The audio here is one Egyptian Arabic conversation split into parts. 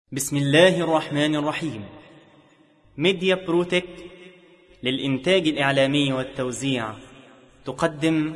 بسم الله الرحمن الرحيم ميديا بروتك للإنتاج الإعلامي والتوزيع تقدم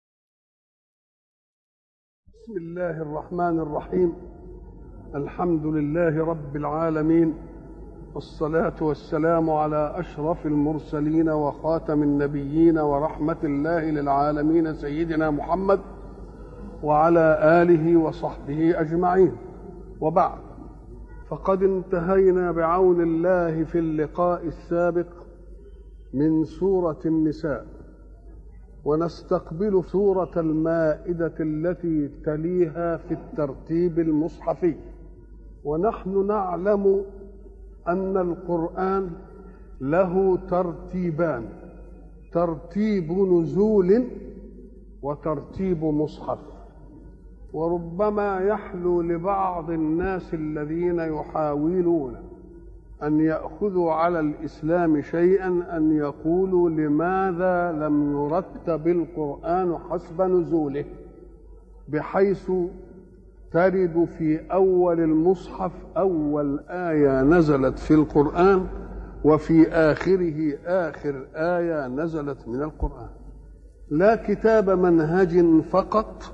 بسم الله الرحمن الرحيم الحمد لله رب العالمين والصلاة والسلام على أشرف المرسلين وخاتم النبيين ورحمة الله للعالمين سيدنا محمد وعلى آله وصحبه أجمعين وبعد فقد انتهينا بعون الله في اللقاء السابق من سورة النساء ونستقبل سورة المائدة التي تليها في الترتيب المصحفي ونحن نعلم أن القرآن له ترتيبان ترتيب نزول وترتيب مصحف وربما يحلو لبعض الناس الذين يحاولون ان ياخذوا على الاسلام شيئا ان يقولوا لماذا لم يرتب القران حسب نزوله بحيث ترد في اول المصحف اول ايه نزلت في القران وفي اخره اخر ايه نزلت من القران لا كتاب منهج فقط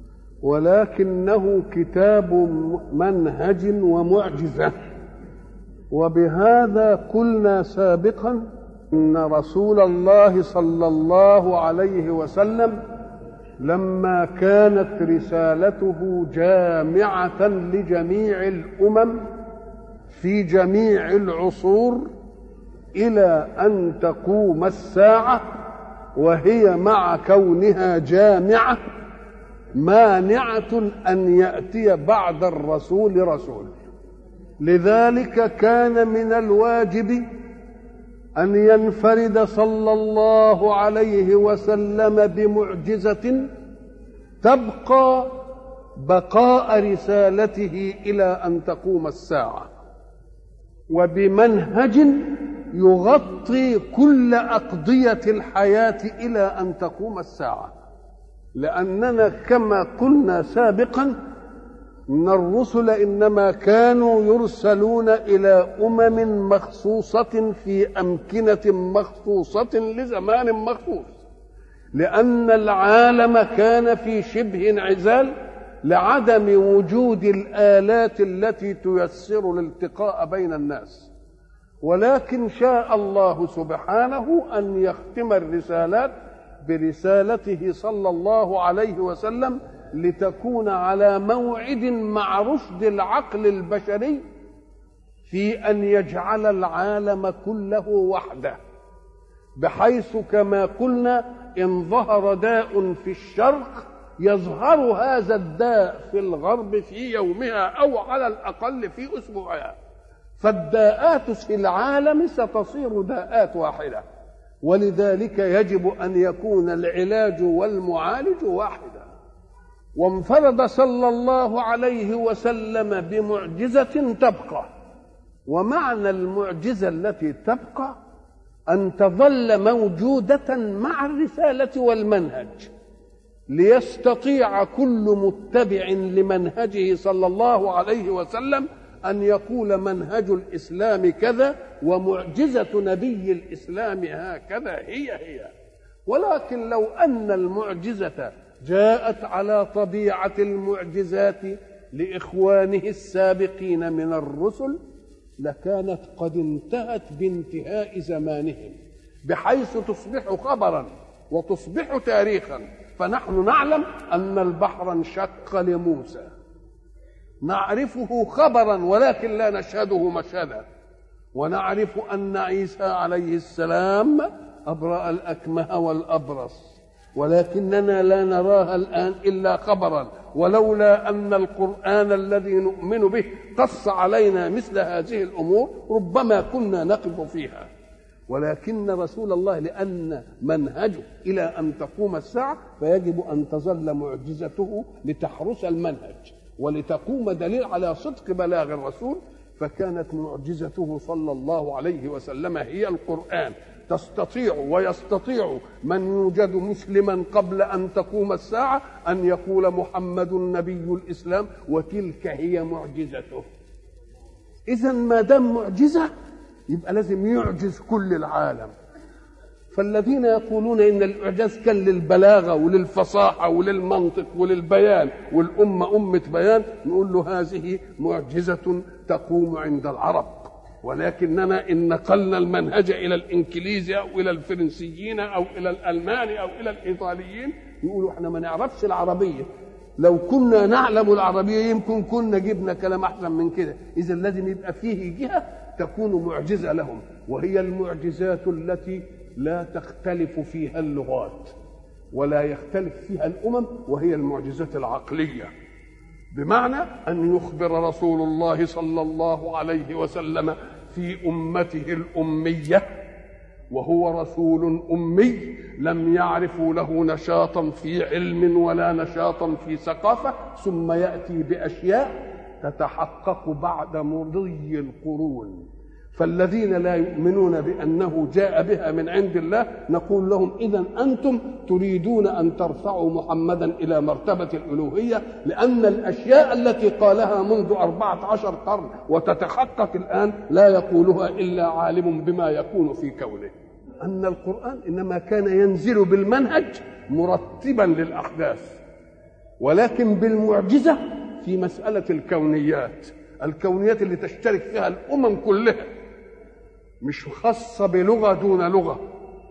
ولكنه كتاب منهج ومعجزه وبهذا قلنا سابقا ان رسول الله صلى الله عليه وسلم لما كانت رسالته جامعه لجميع الامم في جميع العصور الى ان تقوم الساعه وهي مع كونها جامعه مانعه ان ياتي بعد الرسول رسول لذلك كان من الواجب ان ينفرد صلى الله عليه وسلم بمعجزه تبقى بقاء رسالته الى ان تقوم الساعه وبمنهج يغطي كل اقضيه الحياه الى ان تقوم الساعه لاننا كما قلنا سابقا ان الرسل انما كانوا يرسلون الى امم مخصوصه في امكنه مخصوصه لزمان مخصوص لان العالم كان في شبه انعزال لعدم وجود الالات التي تيسر الالتقاء بين الناس ولكن شاء الله سبحانه ان يختم الرسالات برسالته صلى الله عليه وسلم لتكون على موعد مع رشد العقل البشري في ان يجعل العالم كله وحده بحيث كما قلنا ان ظهر داء في الشرق يظهر هذا الداء في الغرب في يومها او على الاقل في اسبوعها فالداءات في العالم ستصير داءات واحده ولذلك يجب ان يكون العلاج والمعالج واحدا وانفرد صلى الله عليه وسلم بمعجزه تبقى ومعنى المعجزه التي تبقى ان تظل موجوده مع الرساله والمنهج ليستطيع كل متبع لمنهجه صلى الله عليه وسلم ان يقول منهج الاسلام كذا ومعجزه نبي الاسلام هكذا هي هي ولكن لو ان المعجزه جاءت على طبيعه المعجزات لاخوانه السابقين من الرسل لكانت قد انتهت بانتهاء زمانهم بحيث تصبح خبرا وتصبح تاريخا فنحن نعلم ان البحر انشق لموسى نعرفه خبرا ولكن لا نشهده مشهدا ونعرف ان عيسى عليه السلام ابرا الاكمه والابرص ولكننا لا نراها الان الا خبرا ولولا ان القران الذي نؤمن به قص علينا مثل هذه الامور ربما كنا نقف فيها ولكن رسول الله لان منهجه الى ان تقوم الساعه فيجب ان تظل معجزته لتحرس المنهج ولتقوم دليل على صدق بلاغ الرسول فكانت معجزته صلى الله عليه وسلم هي القرآن تستطيع ويستطيع من يوجد مسلما قبل أن تقوم الساعة أن يقول محمد نبي الإسلام وتلك هي معجزته اذا ما دام معجزه يبقى لازم يعجز كل العالم فالذين يقولون ان الاعجاز كان للبلاغه وللفصاحه وللمنطق وللبيان والامه امه بيان نقول له هذه معجزه تقوم عند العرب ولكننا ان نقلنا المنهج الى الانجليزي او الى الفرنسيين او الى الالمان او الى الايطاليين يقولوا احنا ما نعرفش العربيه لو كنا نعلم العربيه يمكن كنا جبنا كلام احسن من كده اذا لازم يبقى فيه جهه تكون معجزه لهم وهي المعجزات التي لا تختلف فيها اللغات ولا يختلف فيها الامم وهي المعجزات العقليه بمعنى ان يخبر رسول الله صلى الله عليه وسلم في امته الاميه وهو رسول امي لم يعرفوا له نشاطا في علم ولا نشاطا في ثقافه ثم ياتي باشياء تتحقق بعد مضي القرون فالذين لا يؤمنون بانه جاء بها من عند الله نقول لهم اذا انتم تريدون ان ترفعوا محمدا الى مرتبه الالوهيه لان الاشياء التي قالها منذ اربعه عشر قرن وتتحقق الان لا يقولها الا عالم بما يكون في كونه ان القران انما كان ينزل بالمنهج مرتبا للاحداث ولكن بالمعجزه في مساله الكونيات الكونيات اللي تشترك فيها الامم كلها مش خاصة بلغة دون لغة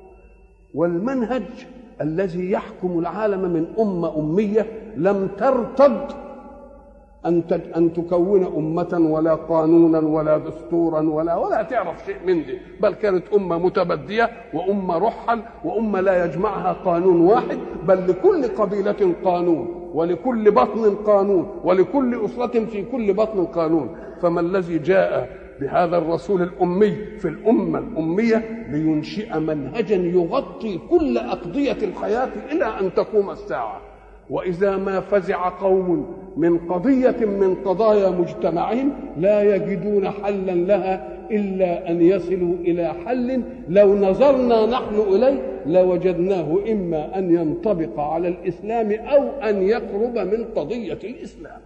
والمنهج الذي يحكم العالم من أمة أمية لم ترتض أن أن تكون أمة ولا قانونا ولا دستورا ولا ولا تعرف شيء من دي بل كانت أمة متبدية وأمة رحل وأمة لا يجمعها قانون واحد بل لكل قبيلة قانون ولكل بطن قانون ولكل أسرة في كل بطن قانون فما الذي جاء بهذا الرسول الأمي في الأمة الأمية لينشئ منهجا يغطي كل أقضية الحياة إلى أن تقوم الساعة وإذا ما فزع قوم من قضية من قضايا مجتمعهم لا يجدون حلا لها إلا أن يصلوا إلى حل لو نظرنا نحن إليه لوجدناه إما أن ينطبق على الإسلام أو أن يقرب من قضية الإسلام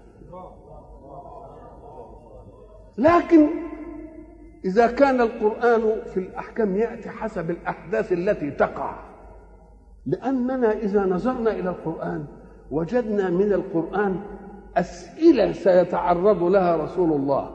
لكن إذا كان القرآن في الأحكام يأتي حسب الأحداث التي تقع لأننا إذا نظرنا إلى القرآن وجدنا من القرآن أسئلة سيتعرض لها رسول الله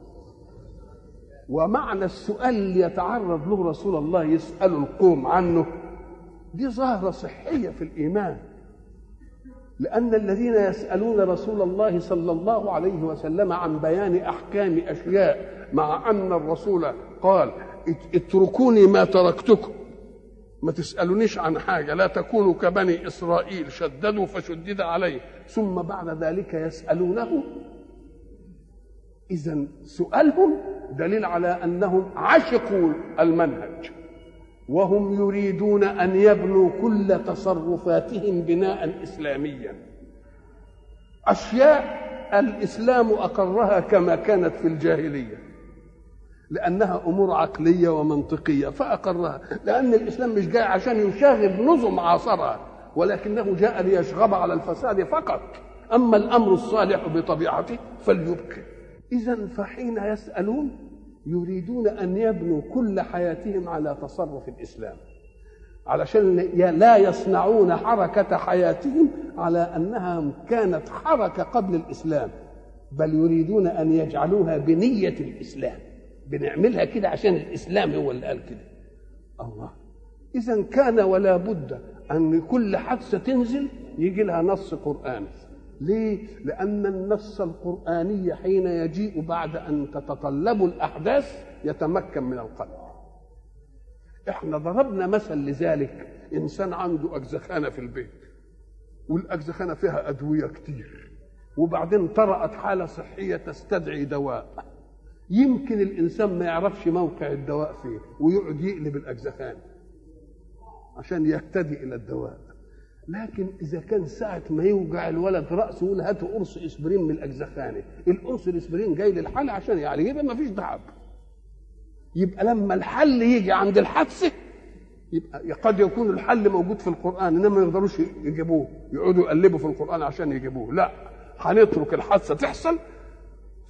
ومعنى السؤال اللي يتعرض له رسول الله يسأل القوم عنه دي ظاهرة صحية في الإيمان لأن الذين يسألون رسول الله صلى الله عليه وسلم عن بيان أحكام أشياء مع أن الرسول قال اتركوني ما تركتكم ما تسألونيش عن حاجة لا تكونوا كبني إسرائيل شددوا فشدد عليه ثم بعد ذلك يسألونه إذا سؤالهم دليل على أنهم عشقوا المنهج وهم يريدون أن يبنوا كل تصرفاتهم بناء إسلاميا أشياء الإسلام أقرها كما كانت في الجاهلية لأنها أمور عقلية ومنطقية فأقرها لأن الإسلام مش جاي عشان يشاغب نظم عاصرها ولكنه جاء ليشغب على الفساد فقط أما الأمر الصالح بطبيعته فليبقي إذا فحين يسألون يريدون أن يبنوا كل حياتهم على تصرف الإسلام علشان لا يصنعون حركة حياتهم على أنها كانت حركة قبل الإسلام بل يريدون أن يجعلوها بنية الإسلام بنعملها كده عشان الإسلام هو اللي قال كده الله إذا كان ولا بد أن كل حادثة تنزل يجي لها نص قرآني ليه؟ لأن النص القرآني حين يجيء بعد أن تتطلب الأحداث يتمكن من القلب. إحنا ضربنا مثل لذلك إنسان عنده أجزخانة في البيت والأجزخانة فيها أدوية كتير وبعدين طرأت حالة صحية تستدعي دواء يمكن الإنسان ما يعرفش موقع الدواء فين ويقعد يقلب الأجزخانة عشان يهتدي إلى الدواء لكن اذا كان ساعه ما يوجع الولد راسه يقول هاتوا قرص اسبرين من الاجزخانه القرص الاسبرين جاي للحل عشان يعني يبقى ما فيش تعب يبقى لما الحل يجي عند الحادثه يبقى قد يكون الحل موجود في القران انما ما يقدروش يجيبوه يقعدوا يقلبوا في القران عشان يجيبوه لا هنترك الحادثه تحصل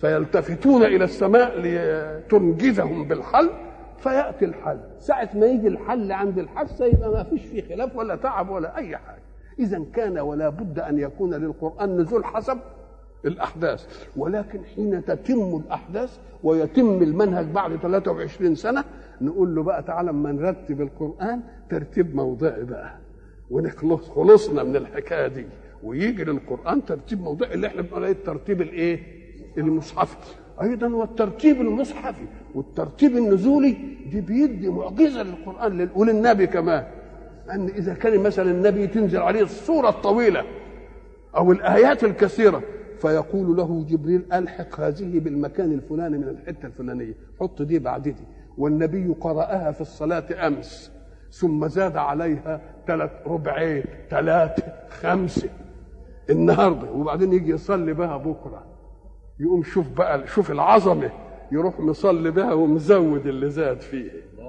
فيلتفتون الى السماء لتنجزهم بالحل فياتي الحل ساعه ما يجي الحل عند الحادثه يبقى ما فيش فيه خلاف ولا تعب ولا اي حاجه اذا كان ولا بد ان يكون للقران نزول حسب الاحداث ولكن حين تتم الاحداث ويتم المنهج بعد 23 سنه نقول له بقى تعالى اما نرتب القران ترتيب موضعي بقى ونخلص خلصنا من الحكايه دي ويجي للقران ترتيب موضعي اللي احنا بنقول عليه الترتيب الايه؟ المصحفي ايضا والترتيب المصحفي والترتيب النزولي دي بيدي معجزه للقران وللنبي كمان ان اذا كان مثلا النبي تنزل عليه الصوره الطويله او الايات الكثيره فيقول له جبريل الحق هذه بالمكان الفلاني من الحته الفلانيه حط دي بعد دي والنبي قراها في الصلاه امس ثم زاد عليها ثلاث ربعين ثلاثه خمسه النهارده وبعدين يجي يصلي بها بكره يقوم شوف بقى شوف العظمه يروح مصلي بها ومزود اللي زاد فيه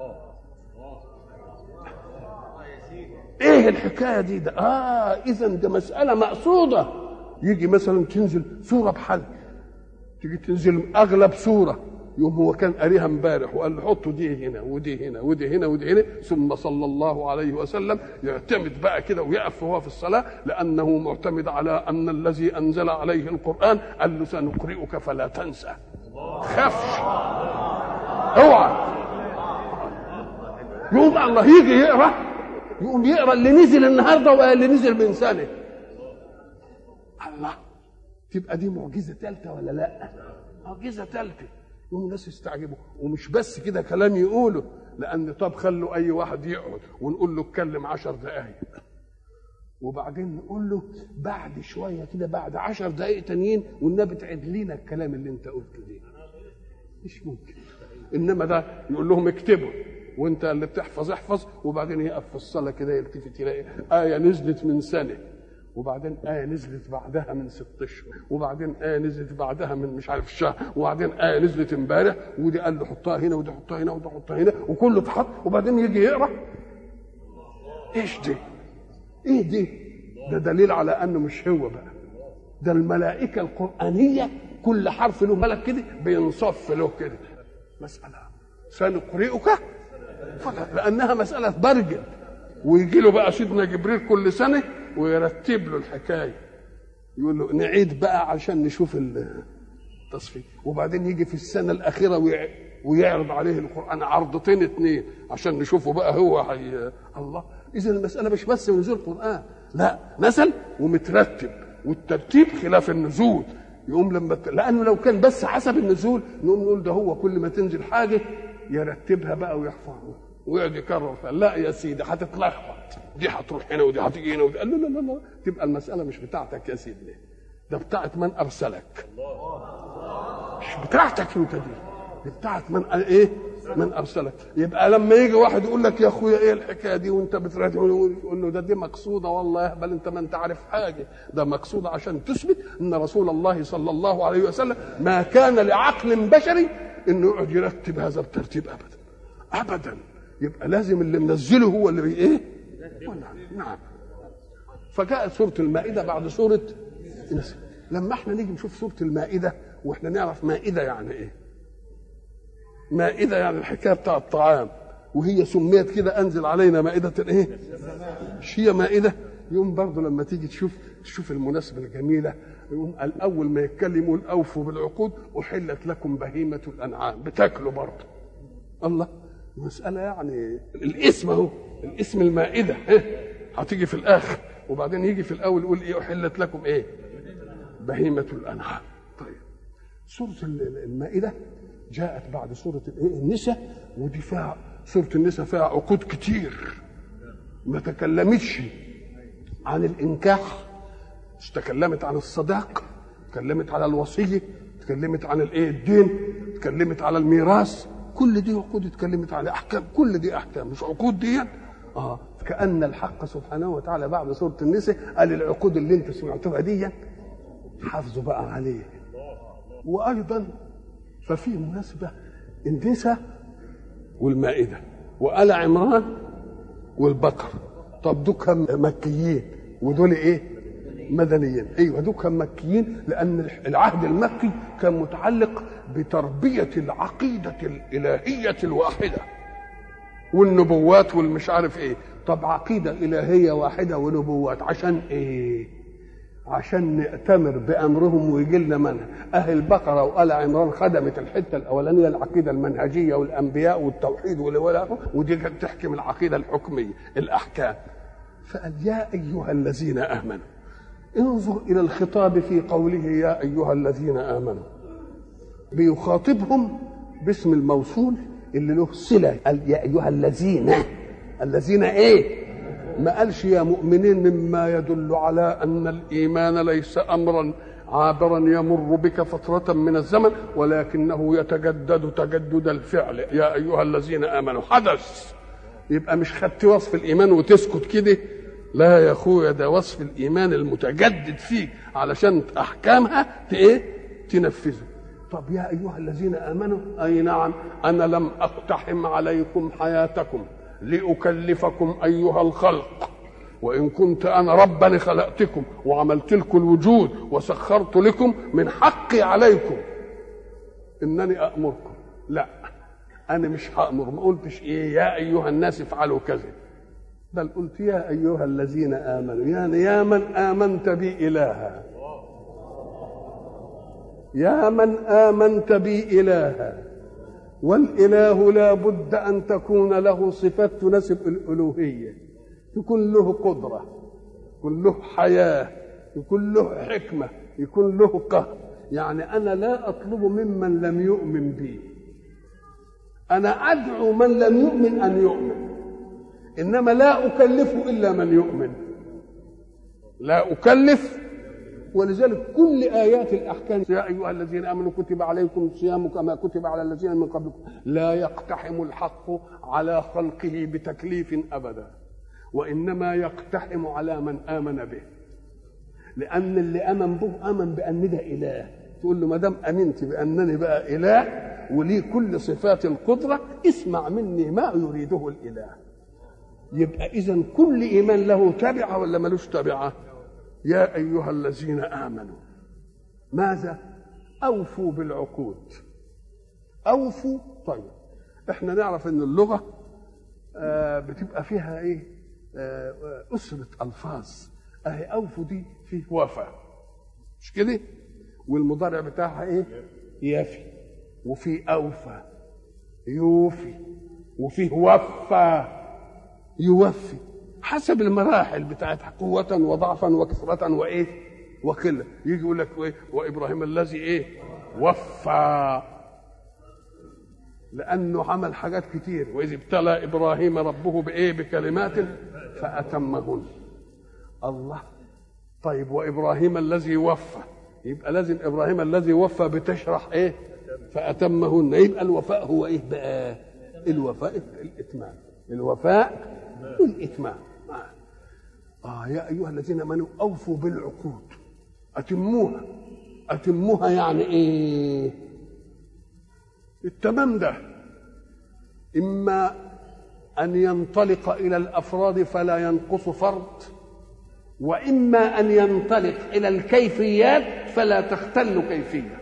ايه الحكايه دي ده اه اذا ده مساله مقصوده يجي مثلا تنزل سوره بحل تيجي تنزل اغلب سوره يوم هو كان قاريها امبارح وقال له حطوا دي هنا ودي هنا ودي هنا ودي هنا ثم صلى الله عليه وسلم يعتمد بقى كده ويقف وهو في الصلاه لانه معتمد على ان الذي انزل عليه القران قال له سنقرئك فلا تنسى خافش اوعى يقوم الله يجي يقرا يقوم يقرا اللي نزل النهارده واللي نزل من سنه الله تبقى دي معجزه ثالثه ولا لا معجزه ثالثه يقوم الناس يستعجبوا ومش بس كده كلام يقوله لان طب خلوا اي واحد يقعد ونقول له اتكلم عشر دقايق وبعدين نقول له بعد شويه كده بعد عشر دقايق تانيين والنبي تعيد لنا الكلام اللي انت قلته دي مش ممكن انما ده يقول لهم اكتبوا وانت اللي بتحفظ احفظ وبعدين يقف في الصلاه كده يلتفت يلاقي ايه نزلت من سنه وبعدين آية نزلت بعدها من ست أشهر وبعدين آية نزلت بعدها من مش عارف شهر وبعدين آية نزلت امبارح ودي قال له حطها هنا ودي حطها هنا ودي حطها هنا وكله اتحط وبعدين يجي يقرا ايش دي؟ ايه دي؟ ده دليل على انه مش هو بقى ده الملائكة القرآنية كل حرف له ملك كده بينصف له كده مسألة سنقرئك فلا لأنها مسألة برجل ويجي له بقى سيدنا جبريل كل سنة ويرتب له الحكايه يقول له نعيد بقى عشان نشوف التصفيق وبعدين يجي في السنه الاخيره ويعرض عليه القران عرضتين اثنين عشان نشوفه بقى هو حي... الله اذا المساله مش بس نزول القران لا نزل ومترتب والترتيب خلاف النزول يقوم لما لانه لو كان بس حسب النزول نقوم نقول ده هو كل ما تنزل حاجه يرتبها بقى ويحفظها ويقعد يكرر فيها لا يا سيدي هتتلخبط دي هتروح هنا ودي هتيجي هنا ودي قال لا لا لا تبقى المسألة مش بتاعتك يا سيدي ده بتاعت من أرسلك مش بتاعتك أنت دي دي بتاعت من إيه؟ من أرسلك يبقى لما يجي واحد يقول لك يا أخويا إيه الحكاية دي وأنت بتراجع يقول له ده دي مقصودة والله يهبل أنت ما أنت عارف حاجة ده مقصودة عشان تثبت أن رسول الله صلى الله عليه وسلم ما كان لعقل بشري أنه يقعد يرتب هذا الترتيب أبدا أبدا يبقى لازم اللي منزله هو اللي بي ايه؟ نعم فجاءت سورة المائدة بعد سورة النساء لما احنا نيجي نشوف سورة المائدة واحنا نعرف مائدة يعني ايه؟ مائدة يعني الحكاية بتاع الطعام وهي سميت كده انزل علينا مائدة ايه؟ مش هي مائدة؟ يوم برضه لما تيجي تشوف تشوف المناسبة الجميلة يقوم الأول ما يتكلم يقول أوفوا بالعقود أحلت لكم بهيمة الأنعام بتاكلوا برضه الله مسألة يعني الاسم اهو الاسم المائدة هتيجي في الآخر وبعدين يجي في الأول يقول إيه أحلت لكم إيه؟ بهيمة الأنعام طيب سورة المائدة جاءت بعد سورة الإيه؟ النساء ودي فيها سورة النساء فيها عقود كتير ما تكلمتش عن الإنكاح مش تكلمت عن الصداق تكلمت على الوصية تكلمت عن الإيه الدين تكلمت على الميراث كل دي عقود اتكلمت على احكام كل دي احكام مش عقود دي اه كان الحق سبحانه وتعالى بعد سوره النساء قال العقود اللي انتم سمعتوها دي حافظوا بقى عليه وايضا ففي مناسبه النساء والمائده وآل عمران والبقر طب دول مكيين ودول ايه مدنيين ايوه دول كانوا مكيين لان العهد المكي كان متعلق بتربيه العقيده الالهيه الواحده والنبوات والمش عارف ايه طب عقيده الهيه واحده ونبوات عشان ايه عشان نأتمر بأمرهم ويجي لنا منهج أهل البقرة وآل عمران خدمت الحتة الأولانية العقيدة المنهجية والأنبياء والتوحيد والولاء ودي كانت تحكم العقيدة الحكمية الأحكام فقال يا أيها الذين آمنوا انظر إلى الخطاب في قوله يا أيها الذين آمنوا بيخاطبهم باسم الموصول اللي له صلة قال يا أيها الذين الذين إيه ما قالش يا مؤمنين مما يدل على ان الايمان ليس امرا عابرا يمر بك فترة من الزمن ولكنه يتجدد تجدد الفعل يا أيها الذين آمنوا حدث يبقى مش خدت وصف الإيمان وتسكت كده لا يا أخويا ده وصف الإيمان المتجدد فيك علشان أحكامها إيه تنفذه طب يا أيها الذين آمنوا أي نعم أنا لم أقتحم عليكم حياتكم لأكلفكم أيها الخلق وإن كنت أنا ربا خلقتكم وعملت لكم الوجود وسخرت لكم من حقي عليكم إنني أأمركم لا أنا مش هأمر ما قلتش إيه يا أيها الناس افعلوا كذا بل قلت يا أيها الذين آمنوا يعني يا من آمنت بي إلها يا من آمنت بي إلها والإله لا بد أن تكون له صفات تناسب الألوهية يكون له قدرة يكون له حياة يكون له حكمة يكون له قهر يعني أنا لا أطلب ممن لم يؤمن بي أنا أدعو من لم يؤمن أن يؤمن إنما لا أكلف إلا من يؤمن لا أكلف ولذلك كل آيات الأحكام يا أيها الذين آمنوا كتب عليكم الصيام كما كتب على الذين من قبلكم لا يقتحم الحق على خلقه بتكليف أبدا وإنما يقتحم على من آمن به لأن اللي آمن به آمن بأن ده إله تقول له ما دام امنت بانني بقى اله ولي كل صفات القدره اسمع مني ما يريده الاله يبقى اذا كل ايمان له تبعه ولا ملوش تبعه يا ايها الذين امنوا ماذا اوفوا بالعقود اوفوا طيب احنا نعرف ان اللغه آه بتبقى فيها ايه آه اسره الفاظ اهي اوفوا دي فيه وفا مش كده والمضارع بتاعها ايه يفي وفي اوفى يوفي وفيه وفى يوفي حسب المراحل بتاعت قوة وضعفا وكثرة وإيه وقلة يجي يقول لك إيه وإبراهيم الذي إيه وفى لأنه عمل حاجات كتير وإذ ابتلى إبراهيم ربه بإيه بكلمات فأتمهن الله طيب وإبراهيم الذي وفى يبقى لازم إبراهيم الذي وفى بتشرح إيه فأتمهن يبقى الوفاء هو إيه بقى الوفاء الإتمام الوفاء الإتمام آه يا أيها الذين آمنوا أوفوا بالعقود أتموها أتموها يعني إيه التمام ده إما أن ينطلق إلى الأفراد فلا ينقص فرد وإما أن ينطلق إلى الكيفيات فلا تختل كيفية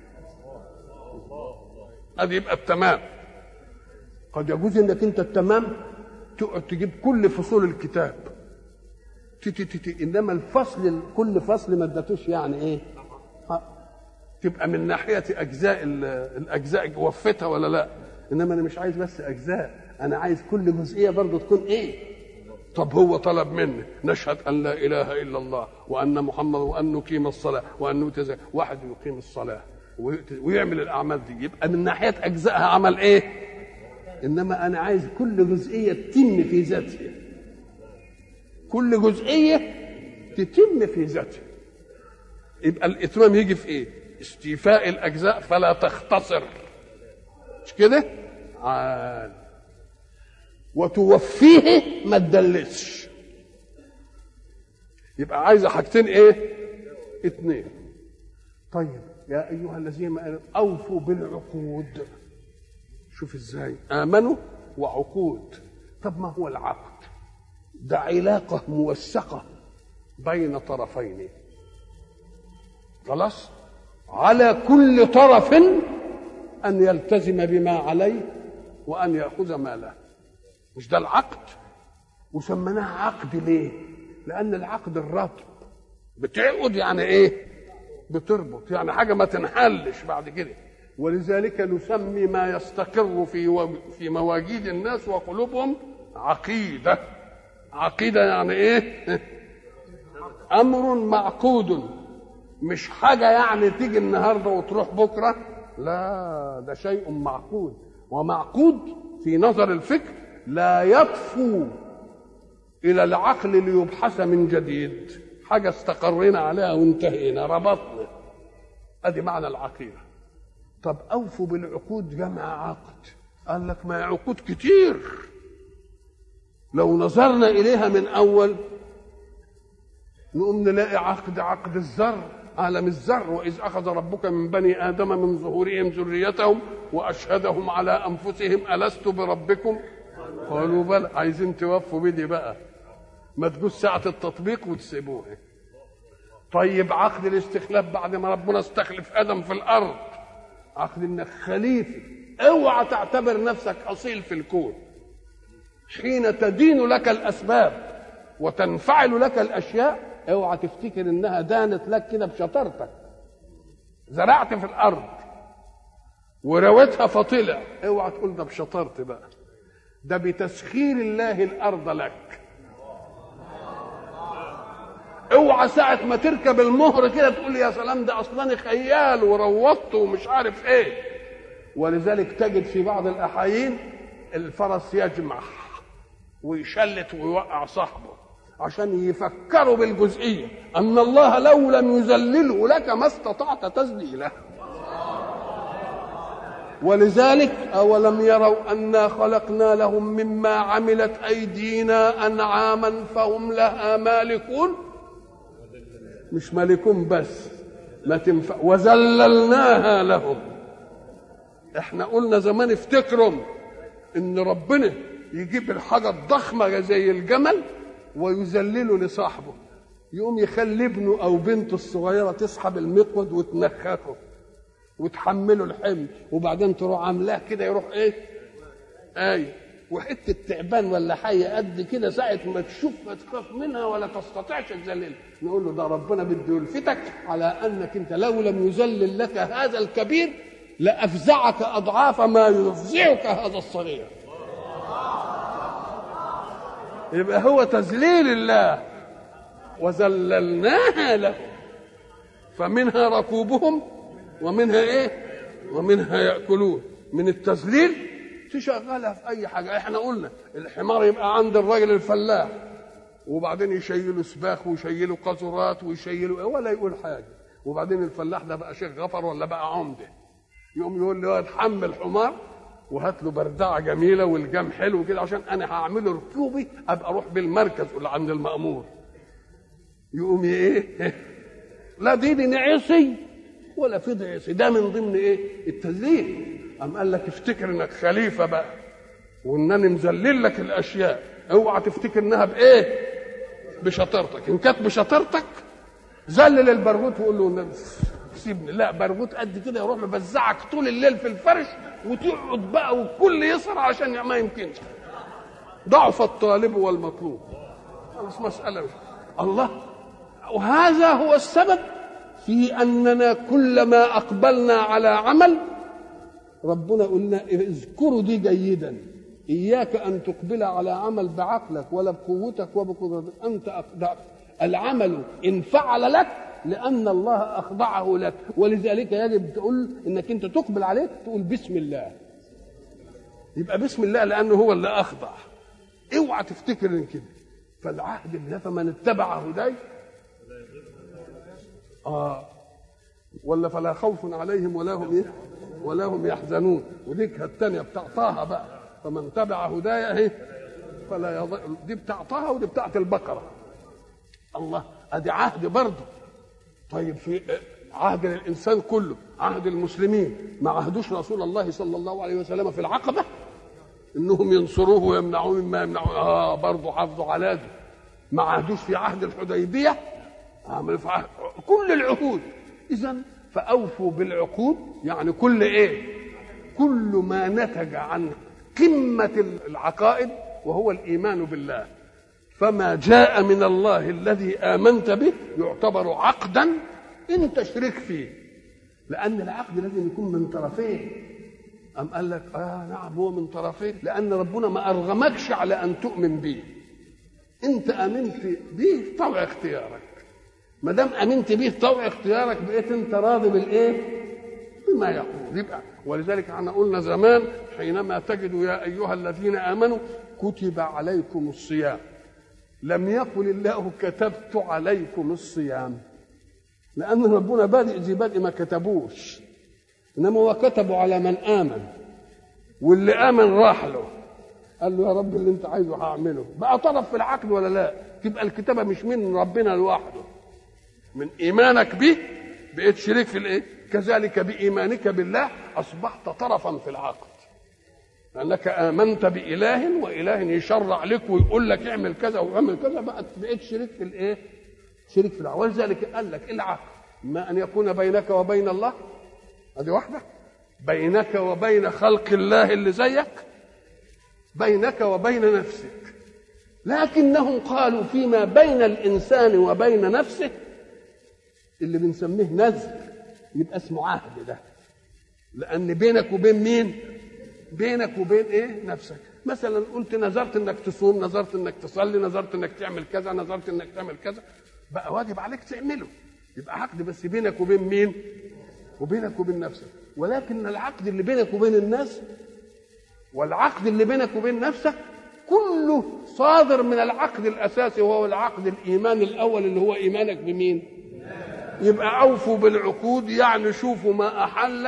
هذا يبقى التمام قد يجوز انك انت التمام تقعد تجيب كل فصول الكتاب تي تي تي انما الفصل كل فصل ما ادتوش يعني ايه تبقى من ناحيه اجزاء الاجزاء وفتها ولا لا انما انا مش عايز بس اجزاء انا عايز كل جزئيه برضه تكون ايه طب هو طلب مني نشهد ان لا اله الا الله وان محمد وان نقيم الصلاه وان نؤتي واحد يقيم الصلاه ويعمل الاعمال دي يبقى من ناحيه اجزائها عمل ايه انما انا عايز كل جزئيه تتم في ذاتها كل جزئيه تتم في ذاتها يبقى الاتمام يجي في ايه استيفاء الاجزاء فلا تختصر مش كده عال وتوفيه ما تدلسش يبقى عايزه حاجتين ايه اتنين طيب يا ايها الذين امنوا اوفوا بالعقود شوف ازاي امنوا وعقود طب ما هو العقد ده علاقه موثقه بين طرفين خلاص على كل طرف ان يلتزم بما عليه وان ياخذ ما له مش ده العقد وسميناه عقد ليه لان العقد الربط بتعقد يعني ايه بتربط يعني حاجه ما تنحلش بعد كده ولذلك نسمي ما يستقر في و... في مواجيد الناس وقلوبهم عقيده عقيده يعني ايه امر معقود مش حاجه يعني تيجي النهارده وتروح بكره لا ده شيء معقود ومعقود في نظر الفكر لا يطفو الى العقل ليبحث من جديد حاجه استقرينا عليها وانتهينا ربطنا ادي معنى العقيده طب اوفوا بالعقود جمع عقد قال لك ما عقود كتير لو نظرنا اليها من اول نقوم نلاقي عقد عقد الزر عالم الزر واذ اخذ ربك من بني ادم من ظهورهم ذريتهم واشهدهم على انفسهم الست بربكم قالوا بل عايزين توفوا بدي بقى ما تجوز ساعة التطبيق وتسيبوها طيب عقد الاستخلاف بعد ما ربنا استخلف ادم في الارض عقد انك خليفه اوعى تعتبر نفسك اصيل في الكون حين تدين لك الاسباب وتنفعل لك الاشياء اوعى تفتكر انها دانت لك كده بشطارتك زرعت في الارض ورويتها فطلع اوعى تقول ده بشطارتي بقى ده بتسخير الله الارض لك اوعى ساعة ما تركب المهر كده تقول يا سلام ده اصلا خيال وروضته ومش عارف ايه ولذلك تجد في بعض الاحايين الفرس يجمح ويشلت ويوقع صاحبه عشان يفكروا بالجزئية أن الله لو لم يذلله لك ما استطعت تذليله ولذلك أولم يروا أنا خلقنا لهم مما عملت أيدينا أنعاما فهم لها مالكون مش مالكون بس ما تنفع وذللناها لهم احنا قلنا زمان افتكروا ان ربنا يجيب الحاجة الضخمة زي الجمل ويذلله لصاحبه يقوم يخلي ابنه او بنته الصغيره تسحب المقود وتنخخه وتحمله الحمل وبعدين تروح عاملاه كده يروح ايه؟ اي وحته تعبان ولا حيه قد كده ساعه ما تشوفها تخاف منها ولا تستطيعش تذللها نقول له ده ربنا بده يلفتك على انك انت لو لم يذلل لك هذا الكبير لافزعك اضعاف ما يفزعك هذا الصغير يبقى هو تذليل الله وذللناها لهم فمنها ركوبهم ومنها ايه ومنها ياكلون من التذليل تشغلها في اي حاجه احنا قلنا الحمار يبقى عند الراجل الفلاح وبعدين يشيلوا سباخ ويشيلوا قذرات ويشيلوا إيه ولا يقول حاجه وبعدين الفلاح ده بقى شيخ غفر ولا بقى عمده يقوم يقول له اتحمل حمار وهات له بردعه جميله والجام حلو كده عشان انا هعمله ركوبي ابقى اروح بالمركز ولا عند المامور يقوم ايه لا دي دي نعصي ولا في دعصي ده من ضمن ايه التذليل قام قال لك افتكر انك خليفه بقى وانني مذلل لك الاشياء اوعى تفتكر انها بايه بشطارتك ان كانت بشطارتك ذلل البرغوث وقول له سيبني لا برغوث قد كده يروح مبزعك طول الليل في الفرش وتقعد بقى والكل يسهر عشان ما يمكنش ضعف الطالب والمطلوب خلاص مسألة مش. الله وهذا هو السبب في أننا كلما أقبلنا على عمل ربنا قلنا اذكروا دي جيدا إياك أن تقبل على عمل بعقلك ولا بقوتك وبقدرتك أنت أقدر العمل إن فعل لك لأن الله أخضعه لك ولذلك يجب تقول إنك أنت تقبل عليه تقول بسم الله يبقى بسم الله لأنه هو اللي أخضع اوعى تفتكر ان كده فالعهد بالله فمن اتبع هداي اه ولا فلا خوف عليهم ولا هم ايه ولا هم يحزنون وديك الثانيه بتاع طه بقى فمن تبع هدايا اهي فلا يضل دي بتاع طه ودي بتاعت البقره الله ادي عهد برضه طيب في عهد الانسان كله عهد المسلمين ما عهدوش رسول الله صلى الله عليه وسلم في العقبه انهم ينصروه ويمنعوه مما يمنعوه اه برضه حافظوا على ده ما عهدوش في عهد الحديبيه عملوا في عهد كل العهود اذا فاوفوا بالعقود يعني كل ايه كل ما نتج عن قمه العقائد وهو الايمان بالله فما جاء من الله الذي امنت به يعتبر عقدا انت شريك فيه لان العقد لازم يكون من طرفين أم قال لك آه نعم هو من طرفين لأن ربنا ما أرغمكش على أن تؤمن به أنت آمنت به طوع اختيارك ما دام آمنت به طوع اختيارك بقيت أنت راضي بالإيه؟ بما يقول يبقى ولذلك احنا قلنا زمان حينما تجد يا أيها الذين آمنوا كتب عليكم الصيام لم يقل الله كتبت عليكم الصيام لأن ربنا بادئ ذي بدء ما كتبوش انما هو كتبه على من امن واللي امن راح له قال له يا رب اللي انت عايزه هعمله بقى طرف في العقد ولا لا تبقى الكتابه مش من ربنا لوحده من ايمانك به بقيت شريك في الايه كذلك بايمانك بالله اصبحت طرفا في العقد لانك امنت باله واله يشرع لك ويقول لك اعمل كذا واعمل كذا بقى بقيت شريك في الايه شريك في العقد ولذلك قال لك العقد ما ان يكون بينك وبين الله ادي واحده بينك وبين خلق الله اللي زيك بينك وبين نفسك لكنهم قالوا فيما بين الانسان وبين نفسه اللي بنسميه نذر يبقى اسمه عهد ده لان بينك وبين مين بينك وبين ايه نفسك مثلا قلت نذرت انك تصوم نذرت انك تصلي نذرت انك تعمل كذا نذرت انك تعمل كذا بقى واجب عليك تعمله يبقى عقد بس بينك وبين مين وبينك وبين نفسك ولكن العقد اللي بينك وبين الناس والعقد اللي بينك وبين نفسك كله صادر من العقد الاساسي وهو العقد الايمان الاول اللي هو ايمانك بمين يبقى اوفوا بالعقود يعني شوفوا ما احل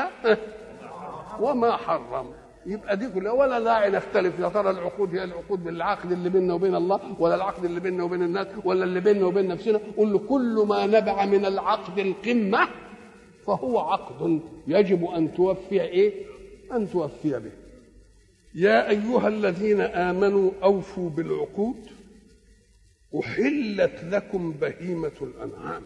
وما حرم يبقى دي كلها ولا داعي نختلف يا ترى العقود هي العقود بالعقد اللي بيننا وبين الله ولا العقد اللي بيننا وبين الناس ولا اللي بيننا وبين نفسنا قل له كل ما نبع من العقد القمه فهو عقد يجب ان توفي ايه؟ ان توفي به. يا ايها الذين امنوا اوفوا بالعقود احلت لكم بهيمه الانعام.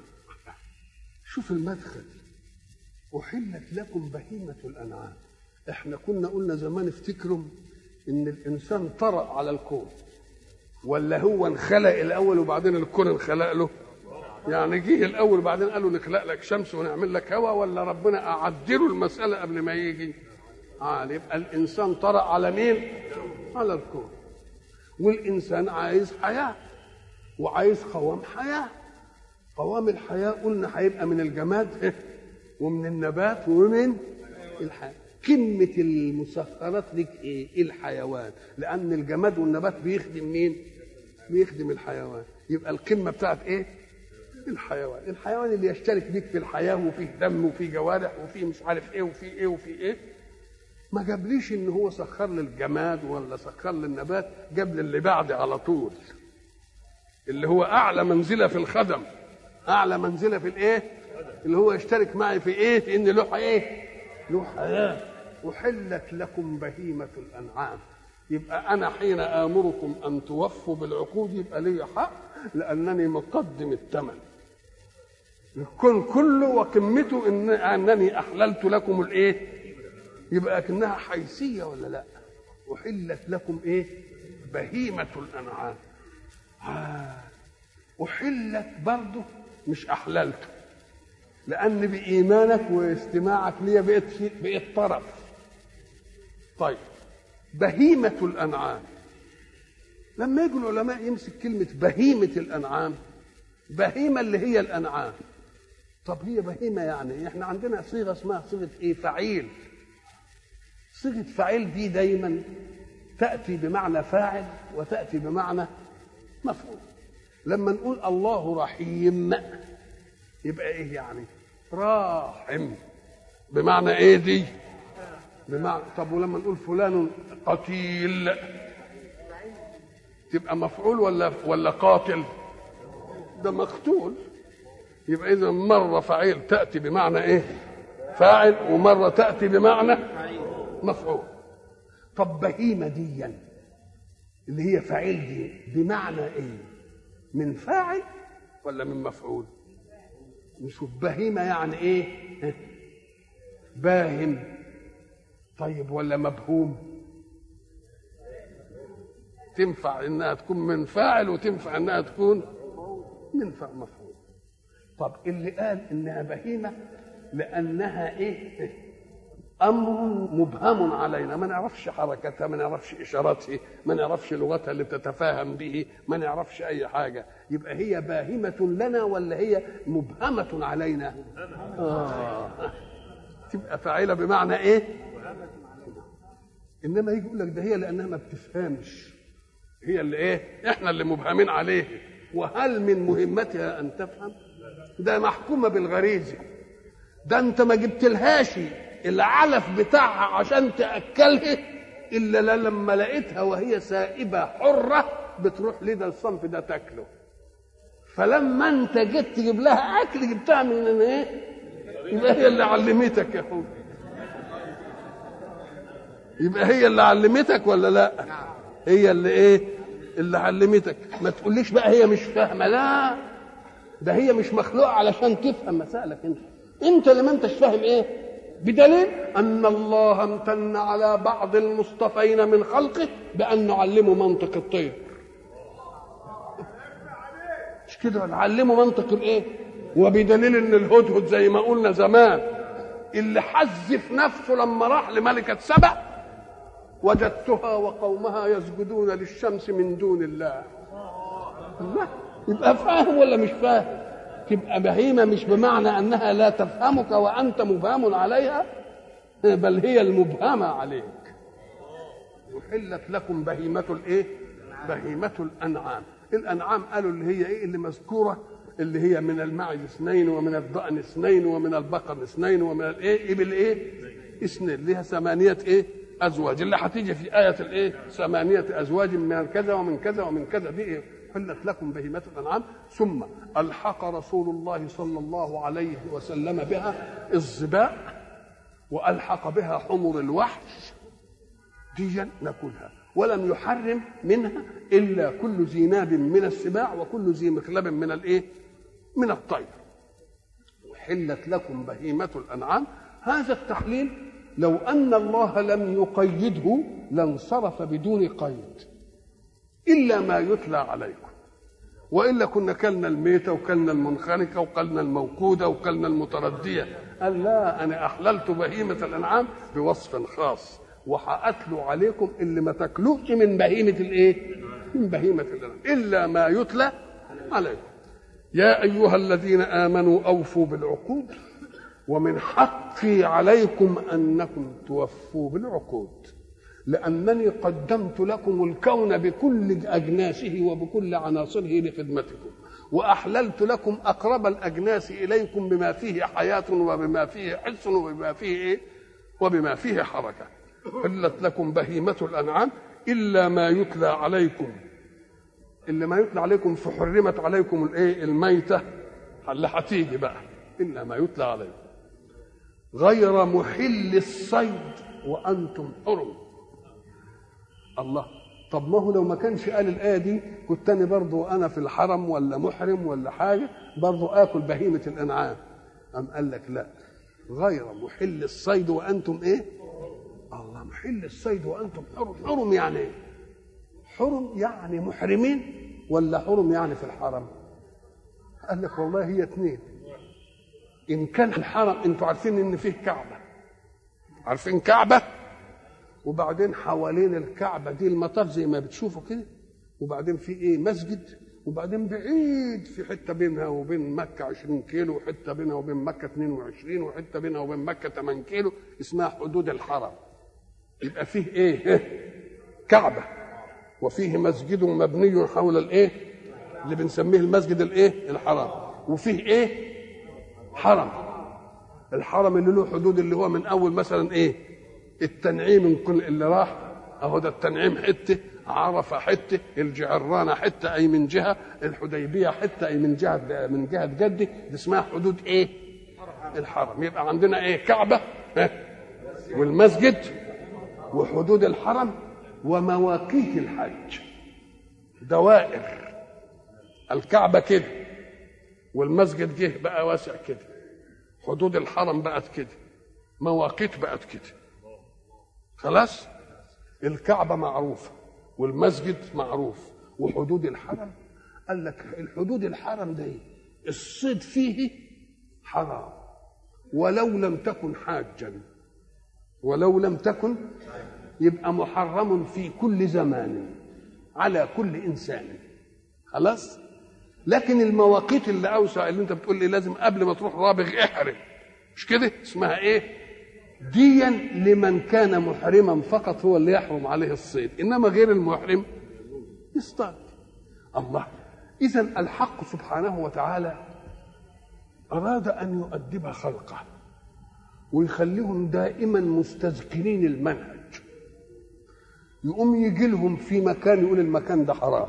شوف المدخل احلت لكم بهيمه الانعام. احنا كنا قلنا زمان افتكروا ان الانسان طرأ على الكون ولا هو انخلق الاول وبعدين الكون انخلق له يعني جه الاول وبعدين قالوا نخلق لك شمس ونعمل لك هواء ولا ربنا اعدله المساله قبل ما يجي آه يبقى الانسان طرأ على مين على الكون والانسان عايز حياه وعايز قوام حياه قوام الحياه قلنا هيبقى من الجماد ومن النبات ومن الحياه قمة المسخرات لك ايه؟ الحيوان، لأن الجماد والنبات بيخدم مين؟ بيخدم الحيوان، يبقى القمة بتاعت ايه؟ الحيوان، الحيوان اللي يشترك بيك في الحياة وفيه دم وفيه جوارح وفيه مش عارف ايه وفيه ايه وفيه ايه؟ ما جابليش ان هو سخر لي الجماد ولا سخر لي النبات، جاب لي اللي بعد على طول. اللي هو أعلى منزلة في الخدم، أعلى منزلة في الايه؟ اللي هو يشترك معي في ايه؟ في ان له ايه؟ له حياه احلت لكم بهيمه الانعام يبقى انا حين امركم ان توفوا بالعقود يبقى لي حق لانني مقدم الثمن الكون كله وقمته إن انني احللت لكم الايه يبقى اكنها حيثيه ولا لا احلت لكم ايه بهيمه الانعام آه. احلت برضه مش احللته لان بايمانك واستماعك ليا بقيت بقيت طرف طيب بهيمه الانعام لما يجي العلماء يمسك كلمه بهيمه الانعام بهيمه اللي هي الانعام طب هي بهيمه يعني احنا عندنا صيغه اسمها صيغه ايه فعيل صيغه فعيل دي دايما تاتي بمعنى فاعل وتاتي بمعنى مفعول لما نقول الله رحيم يبقى ايه يعني راحم بمعنى ايه دي بمعنى طب ولما نقول فلان قتيل تبقى مفعول ولا ولا قاتل ده مقتول يبقى اذا مره فعيل تاتي بمعنى ايه فاعل ومره تاتي بمعنى مفعول طب بهيمه ديا اللي هي فعيل دي بمعنى ايه من فاعل ولا من مفعول نشوف بهيمة يعني ايه باهم طيب ولا مبهوم تنفع انها تكون من فاعل وتنفع انها تكون من فاعل مفعول طب اللي قال انها بهيمه لانها ايه امر مبهم علينا ما نعرفش حركتها ما نعرفش اشاراتها ما نعرفش لغتها اللي تتفاهم به ما نعرفش اي حاجه يبقى هي باهمه لنا ولا هي مبهمه علينا آه. تبقى فاعله بمعنى ايه انما يجي يقول لك ده هي لانها ما بتفهمش هي اللي ايه احنا اللي مبهمين عليه وهل من مهمتها ان تفهم ده محكومه بالغريزه ده انت ما جبتلهاش العلف بتاعها عشان تاكلها الا لما لقيتها وهي سائبه حره بتروح لده الصنف ده تاكله فلما انت جيت تجيب لها اكل جبتها من ايه يبقى هي اللي علمتك يا اخويا يبقى هي اللي علمتك ولا لا هي اللي ايه اللي علمتك ما تقوليش بقى هي مش فاهمه لا ده هي مش مخلوقه علشان تفهم مسائلك انت انت اللي ما انتش فاهم ايه بدليل ان الله امتن على بعض المصطفين من خلقه بان نعلمه منطق الطير مش كده نعلمه منطق الايه وبدليل ان الهدهد زي ما قلنا زمان اللي حذف نفسه لما راح لملكه سبأ وجدتها وقومها يسجدون للشمس من دون الله الله يبقى فاهم ولا مش فاهم تبقى بهيمة مش بمعنى أنها لا تفهمك وأنت مبهم عليها بل هي المبهمة عليك وحلت لكم بهيمة الإيه؟ بهيمة الأنعام الأنعام قالوا اللي هي إيه اللي مذكورة اللي هي من المعز اثنين ومن الضأن اثنين ومن البقر اثنين ومن الايه ابل ايه اثنين اللي هي ثمانية ايه ازواج اللي هتيجي في آية الايه ثمانية ازواج من كذا ومن كذا ومن كذا دي ايه حلت لكم بهيمة الأنعام ثم ألحق رسول الله صلى الله عليه وسلم بها الظباء وألحق بها حمر الوحش ديا ناكلها ولم يحرم منها إلا كل ذي ناب من السباع وكل ذي مخلب من الإيه؟ من الطير حلت لكم بهيمة الأنعام هذا التحليل لو أن الله لم يقيده لانصرف بدون قيد إلا ما يتلى عليكم وإلا كنا كلنا الميتة وكلنا المنخنقة وكلنا الموقودة وكلنا المتردية قال لا أنا أحللت بهيمة الأنعام بوصف خاص وهأتلو عليكم اللي ما تاكلوش من بهيمة الإيه؟ من بهيمة الأنعام إلا ما يتلى عليكم يا أيها الذين آمنوا أوفوا بالعقود ومن حقي عليكم أنكم توفوا بالعقود لأنني قدمت لكم الكون بكل أجناسه وبكل عناصره لخدمتكم وأحللت لكم أقرب الأجناس إليكم بما فيه حياة وبما فيه حس وبما فيه إيه؟ وبما فيه حركة حلت لكم بهيمة الأنعام إلا ما يتلى عليكم إلا ما يتلى عليكم فحرمت عليكم الإيه الميتة اللي هتيجي بقى إلا ما يتلى عليكم غير محل الصيد وأنتم حرم الله طب ما هو لو ما كانش قال الآية دي كنت أنا برضو أنا في الحرم ولا محرم ولا حاجة برضو آكل بهيمة الأنعام أم قال لك لا غير محل الصيد وأنتم إيه الله محل الصيد وأنتم حرم حرم يعني إيه حرم يعني محرمين ولا حرم يعني في الحرم قال لك والله هي اتنين ان كان الحرم انتوا عارفين ان فيه كعبه عارفين كعبه وبعدين حوالين الكعبه دي المطاف زي ما بتشوفوا كده وبعدين في ايه مسجد وبعدين بعيد في حته بينها وبين مكه 20 كيلو وحته بينها وبين مكه 22 وحته بينها وبين مكه 8 كيلو اسمها حدود الحرم يبقى فيه ايه كعبه وفيه مسجد مبني حول الايه اللي بنسميه المسجد الايه الحرام وفيه ايه حرم الحرم اللي له حدود اللي هو من اول مثلا ايه التنعيم من كل اللي راح اهو ده التنعيم حته عرفه حته الجعرانه حته اي من جهه الحديبيه حته اي من جهه من جهه جده دي اسمها حدود ايه الحرم يبقى عندنا ايه كعبه والمسجد وحدود الحرم ومواقيت الحج دوائر الكعبه كده والمسجد جه بقى واسع كده حدود الحرم بقت كده مواقيت بقت كده خلاص الكعبه معروفه والمسجد معروف وحدود الحرم قال لك الحدود الحرم ده الصيد فيه حرام ولو لم تكن حاجا ولو لم تكن يبقى محرم في كل زمان على كل انسان خلاص لكن المواقيت اللي اوسع اللي انت بتقول لي لازم قبل ما تروح رابغ احرم مش كده اسمها ايه ديا لمن كان محرما فقط هو اللي يحرم عليه الصيد انما غير المحرم يصطاد الله اذا الحق سبحانه وتعالى اراد ان يؤدب خلقه ويخليهم دائما مستذكرين المنهج يقوم يجي لهم في مكان يقول المكان ده حرام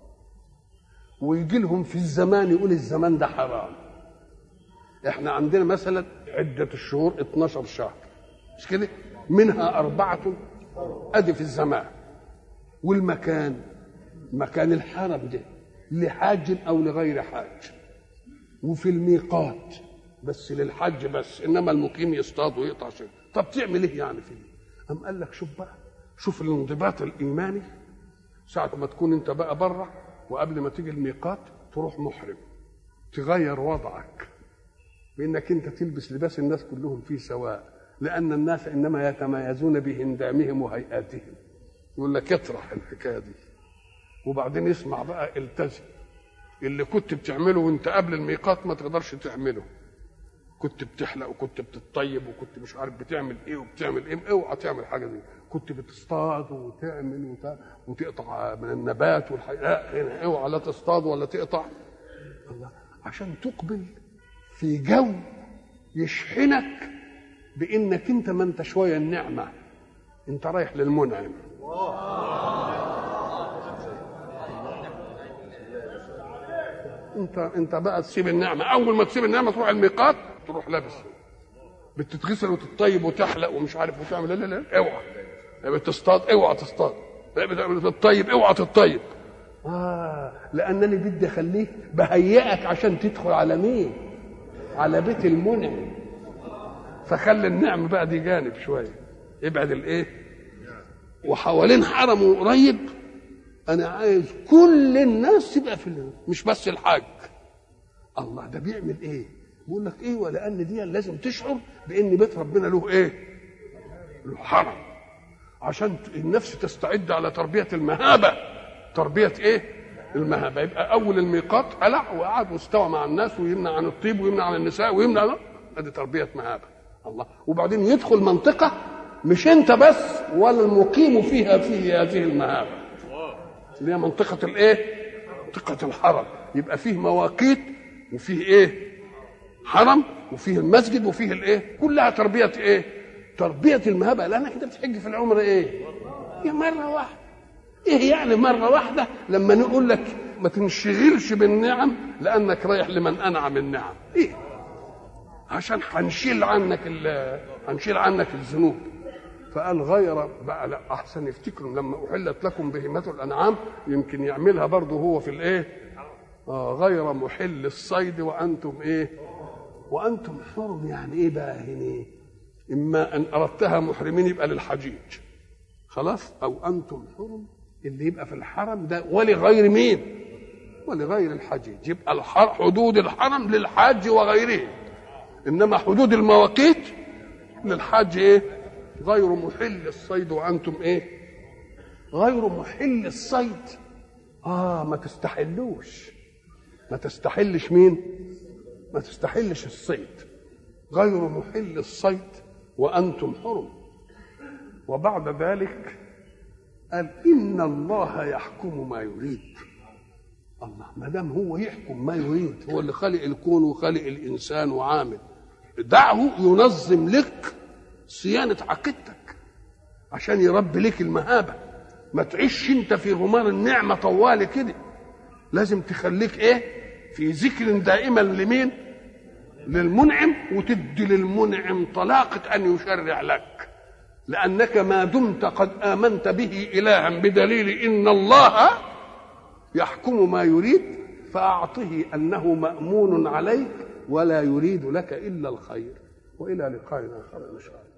ويجي لهم في الزمان يقول الزمان ده حرام احنا عندنا مثلا عدة الشهور 12 شهر مش كده منها أربعة أدي في الزمان والمكان مكان الحرم ده لحاج أو لغير حاج وفي الميقات بس للحج بس انما المقيم يصطاد ويقطع شيء طب تعمل ايه يعني فيه أم قال لك شوف بقى شوف الانضباط الايماني ساعة ما تكون انت بقى بره وقبل ما تيجي الميقات تروح محرم تغير وضعك بانك انت تلبس لباس الناس كلهم فيه سواء لان الناس انما يتميزون بهندامهم وهيئاتهم يقول لك اطرح الحكايه دي وبعدين يسمع بقى التزم اللي كنت بتعمله وانت قبل الميقات ما تقدرش تعمله كنت بتحلق وكنت بتطيب وكنت مش عارف بتعمل ايه وبتعمل ايه اوعى تعمل حاجه دي كنت بتصطاد وتعمل وت... وتقطع من النبات والحي... لا هنا اوعى لا تصطاد ولا تقطع الله عشان تقبل في جو يشحنك بانك انت ما انت شويه النعمه انت رايح للمنعم انت انت بقى تسيب النعمه اول ما تسيب النعمه تروح الميقات تروح لابس بتتغسل وتطيب وتحلق ومش عارف وتعمل لا لا لا اوعى بتصطاد اوعى تصطاد بتطيب اوعى تطيب اه لانني بدي اخليك بهيئك عشان تدخل على مين على بيت المنعم فخلي النعم بقى دي جانب شويه ابعد الايه وحوالين حرمه قريب انا عايز كل الناس تبقى في مش بس الحاج الله ده بيعمل ايه بيقول لك ايه ولان دي لازم تشعر بان بيت ربنا له ايه له حرم عشان النفس تستعد على تربيه المهابه تربيه ايه المهابه يبقى اول الميقات قلع وقعد واستوى مع الناس ويمنع عن الطيب ويمنع عن النساء ويمنع ادي تربيه مهابه الله وبعدين يدخل منطقه مش انت بس ولا المقيم فيها في هذه المهابه اللي هي منطقه الايه منطقه الحرم يبقى فيه مواقيت وفيه ايه حرم وفيه المسجد وفيه الايه كلها تربيه ايه تربيه المهابه لانك انت بتحج في العمر ايه هي مره واحده ايه يعني مره واحده لما نقول لك ما تنشغلش بالنعم لانك رايح لمن انعم النعم ايه عشان هنشيل عنك هنشيل عنك الذنوب فقال غير بقى لا احسن يفتكروا لما احلت لكم بهيمه الانعام يمكن يعملها برضه هو في الايه آه غير محل الصيد وانتم ايه وانتم حرم يعني ايه بقى هنا اما ان اردتها محرمين يبقى للحجيج خلاص او انتم حرم اللي يبقى في الحرم ده ولغير مين ولغير الحجيج يبقى الحر حدود الحرم للحاج وغيره انما حدود المواقيت للحاج ايه غير محل الصيد وانتم ايه غير محل الصيد اه ما تستحلوش ما تستحلش مين ما تستحلش الصيد غير محل الصيد وانتم حرم وبعد ذلك قال ان الله يحكم ما يريد الله ما دام هو يحكم ما يريد هو اللي خلق الكون وخلق الانسان وعامل دعه ينظم لك صيانه عقيدتك عشان يربي لك المهابه ما تعيش انت في غمار النعمه طوال كده لازم تخليك ايه في ذكر دائما لمين للمنعم وتدي للمنعم طلاقه ان يشرع لك لانك ما دمت قد امنت به الها بدليل ان الله يحكم ما يريد فأعطه أنه مأمون عليك ولا يريد لك إلا الخير وإلى لقاء آخر إن شاء الله